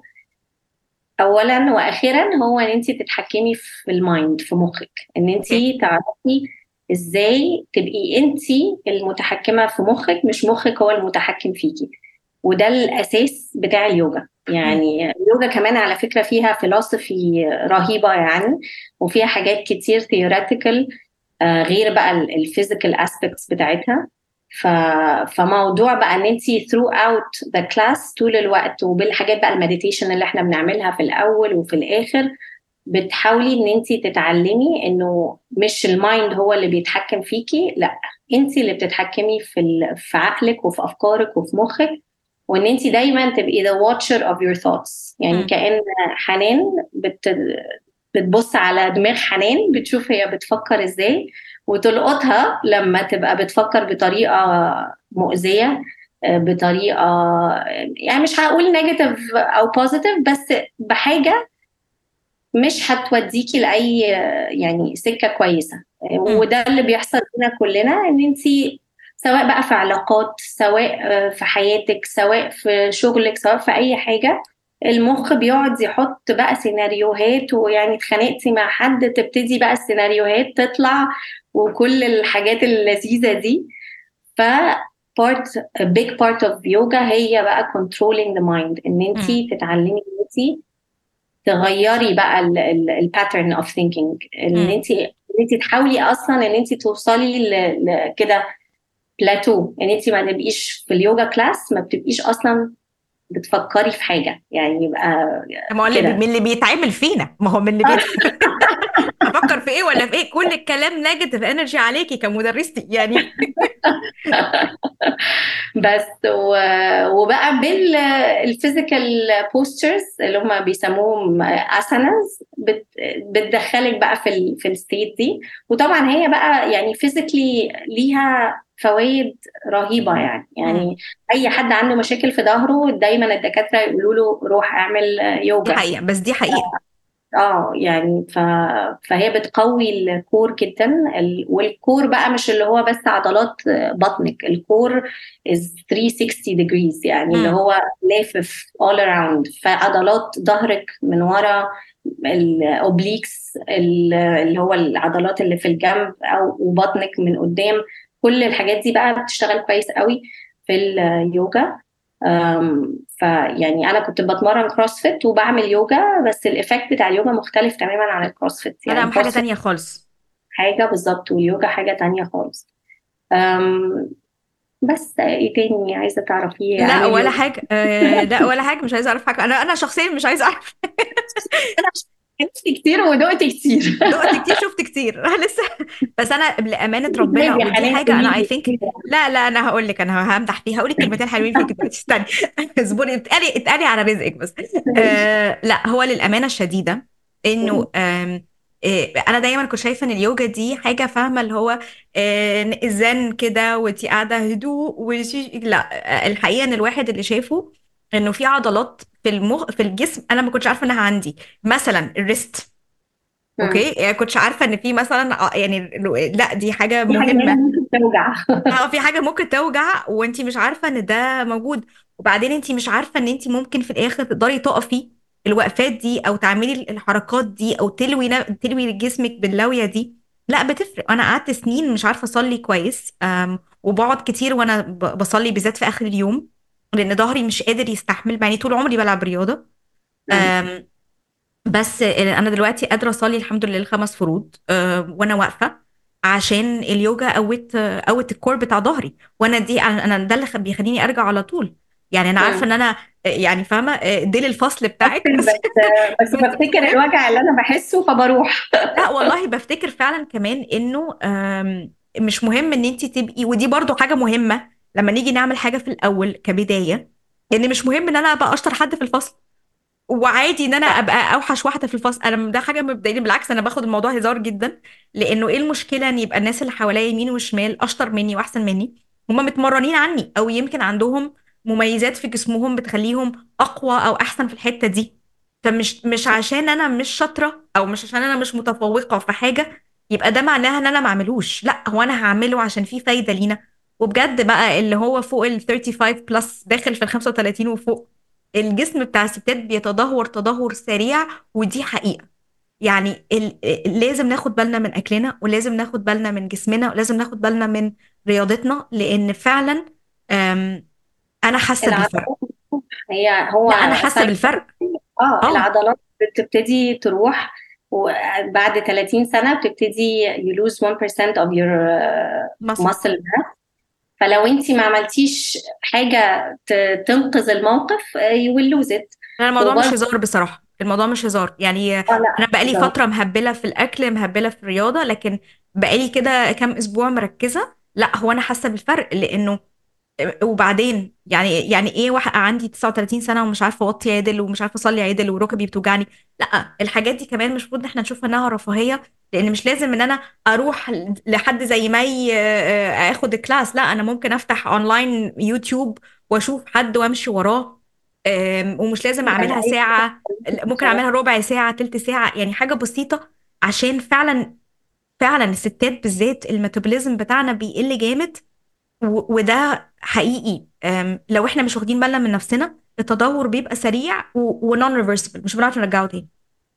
[SPEAKER 2] اولا واخيرا هو ان انت تتحكمي في المايند في مخك ان انت
[SPEAKER 1] اوكي
[SPEAKER 2] تعرفي ازاي تبقي انت المتحكمه في مخك مش مخك هو المتحكم فيكي وده الاساس بتاع اليوجا
[SPEAKER 1] مم.
[SPEAKER 2] يعني اليوجا كمان على فكره فيها فلسفي رهيبه يعني وفيها حاجات كتير theoretical آه، غير بقى الفيزيكال اسبيكتس بتاعتها ف... فموضوع بقى ان انت through out the class طول الوقت وبالحاجات بقى المديتيشن اللي احنا بنعملها في الاول وفي الاخر بتحاولي ان انت تتعلمي انه مش المايند هو اللي بيتحكم فيكي لا انت اللي بتتحكمي في ال... في عقلك وفي افكارك وفي مخك وان انت دايما تبقي the watcher of your thoughts يعني
[SPEAKER 1] مم.
[SPEAKER 2] كأن حنان بت... بتبص على دماغ حنان بتشوف هي بتفكر ازاي وتلقطها لما تبقى بتفكر بطريقة مؤذية بطريقه يعني مش هقول نيجاتيف او بوزيتيف بس بحاجه مش هتوديكي لاي يعني سكه كويسه وده اللي بيحصل لنا كلنا ان انت سواء بقى في علاقات سواء في حياتك سواء في شغلك سواء في اي حاجه المخ بيقعد يحط بقى سيناريوهات ويعني اتخانقتي مع حد تبتدي بقى السيناريوهات تطلع وكل الحاجات اللذيذه دي ف part a big part of yoga هي بقى controlling the mind ان انت تتعلمي ان انت تغيري بقى الباترن اوف ثينكينج ان انت ان انت تحاولي اصلا ان انت توصلي لكده بلاتو ان انت ما تبقيش في اليوجا كلاس ما بتبقيش اصلا بتفكري في حاجه يعني يبقى
[SPEAKER 1] ما هو من اللي بيتعمل فينا ما هو من اللي بيتعمل افكر في ايه ولا في ايه كل الكلام نيجاتيف انرجي عليكي كمدرستي يعني
[SPEAKER 2] بس و... وبقى بالفيزيكال بوسترز اللي هم بيسموهم اسانز بت... بتدخلك بقى في ال... في الستيت دي وطبعا هي بقى يعني فيزيكلي ليها فوائد رهيبه يعني يعني اي حد عنده مشاكل في ظهره دايما الدكاتره يقولوا له روح اعمل يوجا
[SPEAKER 1] دي حقيقه بس دي حقيقه
[SPEAKER 2] اه يعني ف... فهي بتقوي الكور جدا ال... والكور بقى مش اللي هو بس عضلات بطنك الكور is 360 degrees يعني م. اللي هو لافف all around فعضلات ظهرك من ورا الاوبليكس اللي هو العضلات اللي في الجنب او وبطنك من قدام كل الحاجات دي بقى بتشتغل كويس قوي في اليوجا فيعني انا كنت بتمرن كروسفيت وبعمل يوجا بس الايفكت بتاع اليوجا مختلف تماما عن الكروسفيت
[SPEAKER 1] يعني انا حاجه تانية خالص
[SPEAKER 2] حاجه بالظبط واليوجا حاجه تانية خالص بس ايه تاني عايزه تعرفيه
[SPEAKER 1] لا ولا حاجه آه لا ولا حاجه مش عايزه اعرف حاجه انا انا شخصيا مش عايزه اعرف
[SPEAKER 2] عرفت كتير ودقت كتير
[SPEAKER 1] دقت كتير شفت كتير لسه بس انا لامانه ربنا ودي حاجه انا اي ثينك لا لا انا هقول لك انا همدح فيها هقول لك كلمتين حلوين فيك دلوقتي استني اصبري اتقالي اتقالي على رزقك بس آه لا هو للامانه الشديده انه آه انا دايما كنت شايفه ان اليوجا دي حاجه فاهمه اللي هو زن كده وانت قاعده هدوء لا الحقيقه ان الواحد اللي شافه انه في عضلات في المخ في الجسم انا ما كنتش عارفه انها عندي مثلا الريست اوكي يعني كنتش عارفه ان في مثلا يعني لا دي حاجه مهمه
[SPEAKER 2] ممكن توجع
[SPEAKER 1] اه في حاجه ممكن توجع وانت مش عارفه ان ده موجود وبعدين انت مش عارفه ان انت ممكن في الاخر تقدري تقفي الوقفات دي او تعملي الحركات دي او تلوي تلوي جسمك باللويه دي لا بتفرق انا قعدت سنين مش عارفه اصلي كويس وبقعد كتير وانا بصلي بالذات في اخر اليوم لان ظهري مش قادر يستحمل يعني طول عمري بلعب رياضه أم بس انا دلوقتي قادره اصلي الحمد لله الخمس فروض وانا واقفه عشان اليوجا قوت قوت الكور بتاع ظهري وانا دي انا ده اللي بيخليني ارجع على طول يعني انا عارفه ان انا يعني فاهمه ديل الفصل بتاعك
[SPEAKER 2] بس بس بفتكر الوجع اللي انا بحسه فبروح
[SPEAKER 1] لا والله بفتكر فعلا كمان انه مش مهم ان انت تبقي ودي برضو حاجه مهمه لما نيجي نعمل حاجه في الاول كبدايه ان مش مهم ان انا ابقى اشطر حد في الفصل وعادي ان انا ابقى اوحش واحده في الفصل انا ده حاجه مبدئيا بالعكس انا باخد الموضوع هزار جدا لانه ايه المشكله ان يبقى الناس اللي حواليا يمين وشمال اشطر مني واحسن مني هم متمرنين عني او يمكن عندهم مميزات في جسمهم بتخليهم اقوى او احسن في الحته دي فمش مش عشان انا مش شاطره او مش عشان انا مش متفوقه في حاجه يبقى ده معناها ان انا ما اعملوش لا هو انا هعمله عشان في فايده لينا وبجد بقى اللي هو فوق ال 35 بلس داخل في ال 35 وفوق الجسم بتاع الستات بيتدهور تدهور سريع ودي حقيقه يعني لازم ناخد بالنا من اكلنا ولازم ناخد بالنا من جسمنا ولازم ناخد بالنا من رياضتنا لان فعلا انا حاسه بالفرق
[SPEAKER 2] هي هو
[SPEAKER 1] لا انا حاسه بالفرق
[SPEAKER 2] اه أوه. العضلات بتبتدي تروح وبعد 30 سنه بتبتدي you lose 1% of your muscle mass فلو انت ما عملتيش حاجه تنقذ الموقف you will lose it
[SPEAKER 1] الموضوع مش هزار بصراحه الموضوع مش هزار يعني انا بقالي فتره مهبله في الاكل مهبله في الرياضه لكن بقالي كده كام اسبوع مركزه لا هو انا حاسه بالفرق لانه وبعدين يعني يعني ايه واحد عندي 39 سنه ومش عارفه اوطي عدل ومش عارفه اصلي عدل وركبي بتوجعني لا الحاجات دي كمان مش المفروض ان احنا نشوف انها رفاهيه لان مش لازم ان انا اروح لحد زي مي آه، اخد الكلاس لا انا ممكن افتح اونلاين يوتيوب واشوف حد وامشي وراه آم، ومش لازم اعملها ساعه ممكن اعملها ربع ساعه تلت ساعه يعني حاجه بسيطه عشان فعلا فعلا الستات بالذات الميتابوليزم بتاعنا بيقل جامد و- وده حقيقي أم، لو احنا مش واخدين بالنا من نفسنا التدهور بيبقى سريع ونون ريفرسبل مش بنعرف نرجعه تاني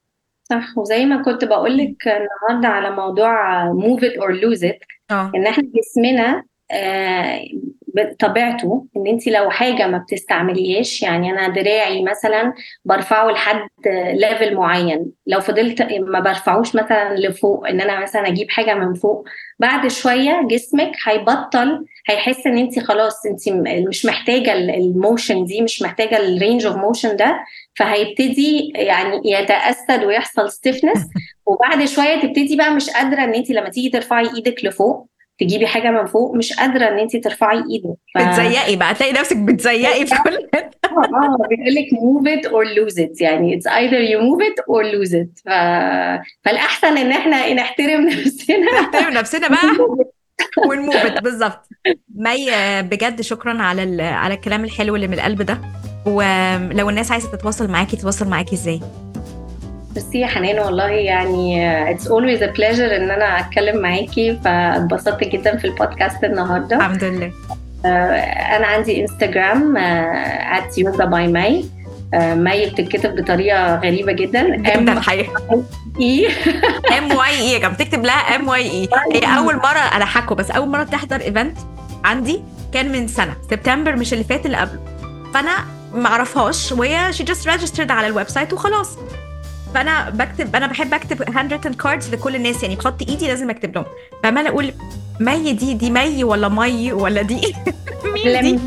[SPEAKER 2] صح وزي ما كنت بقول لك النهارده على موضوع move it or lose it
[SPEAKER 1] اه
[SPEAKER 2] ان احنا جسمنا آه، بطبيعته ان انت لو حاجه ما بتستعمليهاش يعني انا دراعي مثلا برفعه لحد ليفل معين لو فضلت ما برفعوش مثلا لفوق ان انا مثلا اجيب حاجه من فوق بعد شويه جسمك هيبطل هيحس ان انت خلاص انت مش محتاجه الموشن دي مش محتاجه الرينج اوف موشن ده فهيبتدي يعني يتأسد ويحصل ستيفنس وبعد شويه تبتدي بقى مش قادره ان انت لما تيجي ترفعي ايدك لفوق تجيبي حاجه من فوق مش قادره ان انت ترفعي ايدك ف...
[SPEAKER 1] بتزيقي بقى تلاقي نفسك بتزيقي في كل
[SPEAKER 2] اه بيقول لك move it or lose it يعني it's either you move it or lose it ف... فالاحسن ان احنا نحترم نفسنا
[SPEAKER 1] نحترم نفسنا بقى ونموفت بالظبط مي بجد شكرا على ال- على الكلام الحلو اللي من القلب ده ولو الناس عايزه تتواصل معاكي تتواصل معاكي ازاي
[SPEAKER 2] بصي يا حنان والله يعني it's always a pleasure ان انا اتكلم معاكي فاتبسطت جدا في البودكاست النهارده
[SPEAKER 1] الحمد لله
[SPEAKER 2] آه، انا عندي انستغرام at yoga by May آه، مي بتتكتب بطريقه غريبه جدا
[SPEAKER 1] جدا
[SPEAKER 2] ام
[SPEAKER 1] الحقيقه
[SPEAKER 2] اي
[SPEAKER 1] ام واي اي كانت بتكتب لها ام واي اي هي اول مره انا حكوا بس اول مره تحضر ايفنت عندي كان من سنه سبتمبر مش اللي فات اللي قبله فانا ما اعرفهاش وهي شي جاست ريجسترد على الويب سايت وخلاص فانا بكتب انا بحب اكتب هاند ريتن كاردز لكل الناس يعني بخط ايدي لازم اكتب لهم فعماله اقول مي دي دي مي ولا مي ولا دي مين دي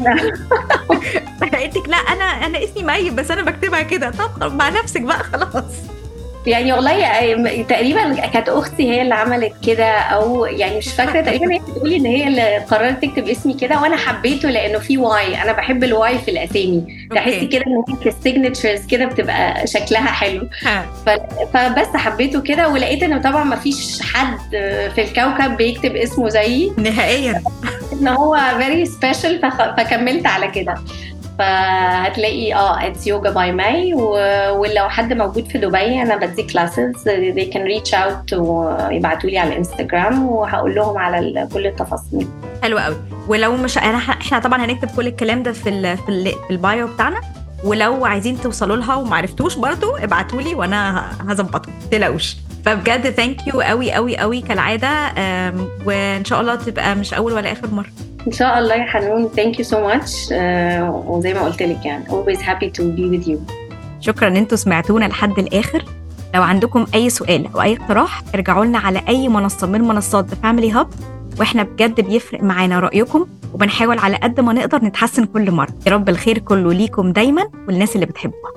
[SPEAKER 1] قلت لك لا انا انا اسمي مي بس انا بكتبها كده طب مع نفسك بقى خلاص
[SPEAKER 2] يعني والله تقريبا كانت اختي هي اللي عملت كده او يعني مش فاكره تقريبا هي بتقولي ان هي اللي قررت تكتب اسمي كده وانا حبيته لانه في واي انا بحب الواي في الاسامي تحسي كده ان هي في السيجنتشرز كده بتبقى شكلها حلو ف... فبس حبيته كده ولقيت انه طبعا ما فيش حد في الكوكب بيكتب اسمه زيي
[SPEAKER 1] نهائيا
[SPEAKER 2] ان هو فيري سبيشال فخ... فكملت على كده فهتلاقي اه اتس يوجا باي ماي ولو حد موجود في دبي انا بدي كلاسز they can reach out ويبعتوا لي على الانستغرام وهقول لهم على كل التفاصيل
[SPEAKER 1] حلو قوي ولو مش انا احنا طبعا هنكتب كل الكلام ده في ال في, ال في البايو بتاعنا ولو عايزين توصلوا لها وما عرفتوش برضو ابعتوا لي وانا هظبطه ما تقلقوش فبجد ثانك يو قوي قوي قوي كالعاده وان شاء الله تبقى مش اول ولا اخر مره
[SPEAKER 2] ان شاء الله يا حنون ثانك يو سو ماتش وزي ما قلت لك يعني always happy to be with you
[SPEAKER 1] شكرا ان انتوا سمعتونا لحد الاخر لو عندكم اي سؤال او اي اقتراح ارجعوا لنا على اي منصه من منصات ذا فاميلي هاب واحنا بجد بيفرق معانا رايكم وبنحاول على قد ما نقدر نتحسن كل مره يا رب الخير كله ليكم دايما والناس اللي بتحبوها